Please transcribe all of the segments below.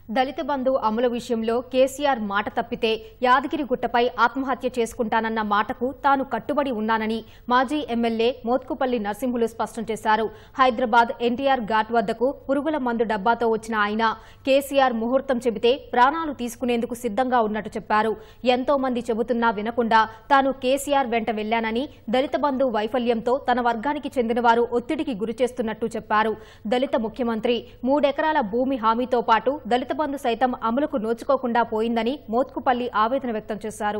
దళిత బంధు అమలు విషయంలో కేసీఆర్ మాట తప్పితే యాదగిరిగుట్టపై ఆత్మహత్య చేసుకుంటానన్న మాటకు తాను కట్టుబడి ఉన్నానని మాజీ ఎమ్మెల్యే మోత్కుపల్లి నరసింహులు స్పష్టం చేశారు హైదరాబాద్ ఎన్టీఆర్ ఘాట్ వద్దకు పురుగుల మందు డబ్బాతో వచ్చిన ఆయన కేసీఆర్ ముహూర్తం చెబితే ప్రాణాలు తీసుకునేందుకు సిద్ధంగా ఉన్నట్టు చెప్పారు ఎంతో మంది చెబుతున్నా వినకుండా తాను కేసీఆర్ వెంట వెళ్లానని దళిత బంధు వైఫల్యంతో తన వర్గానికి చెందిన వారు ఒత్తిడికి గురిచేస్తున్నట్టు చెప్పారు దళిత ముఖ్యమంత్రి మూడెకరాల భూమి హామీతో పాటు దళిత బంధు సైతం అమలుకు నోచుకోకుండా పోయిందని మోత్కుపల్లి ఆవేదన వ్యక్తం చేశారు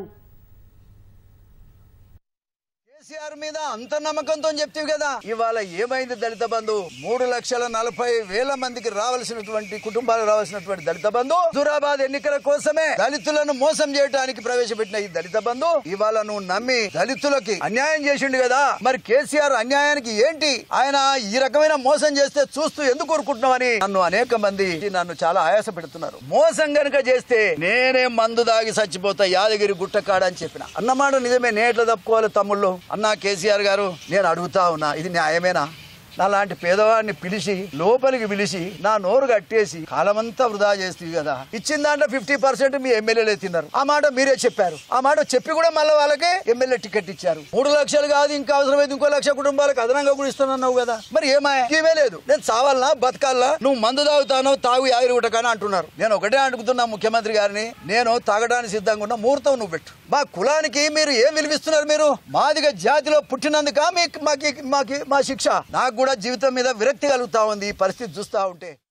కేసీఆర్ మీద అంత నమ్మకంతో చెప్తివి కదా ఇవాళ ఏమైంది దళిత బంధు మూడు లక్షల నలభై వేల మందికి రావాల్సినటువంటి కుటుంబాలకు రావాల్సినటువంటి దళిత బంధు హుజూరాబాద్ ఎన్నికల కోసమే దళితులను మోసం చేయడానికి ప్రవేశపెట్టిన ఈ దళిత బంధు ఇవాళ నువ్వు నమ్మి దళితులకి అన్యాయం చేసిండు కదా మరి కేసీఆర్ అన్యాయానికి ఏంటి ఆయన ఈ రకమైన మోసం చేస్తే చూస్తూ ఎందుకు కోరుకుంటున్నావని నన్ను అనేక మంది నన్ను చాలా ఆయాస పెడుతున్నారు మోసం గనుక చేస్తే నేనే మందు దాగి చచ్చిపోతా యాదగిరి గుట్టకాడ అని చెప్పిన అన్నమాట నిజమే నేను ఎట్లా తప్పుకోవాలి తమ్ముళ్ళు అన్నా కేసీఆర్ గారు నేను అడుగుతా ఉన్నా ఇది న్యాయమేనా నా లాంటి పేదవాడిని పిలిచి లోపలికి పిలిచి నా నోరు కట్టేసి కాలమంతా వృధా చేస్తుంది కదా ఇచ్చిన దాంట్లో ఫిఫ్టీ పర్సెంట్ మీ ఎమ్మెల్యేలే తిన్నారు ఆ మాట మీరే చెప్పారు ఆ మాట చెప్పి కూడా మళ్ళీ వాళ్ళకి ఎమ్మెల్యే టికెట్ ఇచ్చారు మూడు లక్షలు కాదు ఇంకా అవసరమైతే ఇంకో లక్ష కుటుంబాలకు అదనంగా కూడా ఇస్తున్నావు కదా మరి ఏమాయ ఇవే లేదు నేను చావాలనా బతకాలనా నువ్వు మందు తాగుతానో తాగు యాగిరి కానీ అంటున్నారు నేను ఒకటే అడుగుతున్నా ముఖ్యమంత్రి గారిని నేను తాగడానికి సిద్ధంగా ఉన్న ముహూర్తం నువ్వు పెట్టు మా కులానికి మీరు ఏం విలువిస్తున్నారు మీరు మాదిగ జాతిలో పుట్టినందుక మీకు మాకి మాకి మా శిక్ష నాకు కూడా జీవితం మీద విరక్తి కలుగుతా ఉంది ఈ పరిస్థితి చూస్తా ఉంటే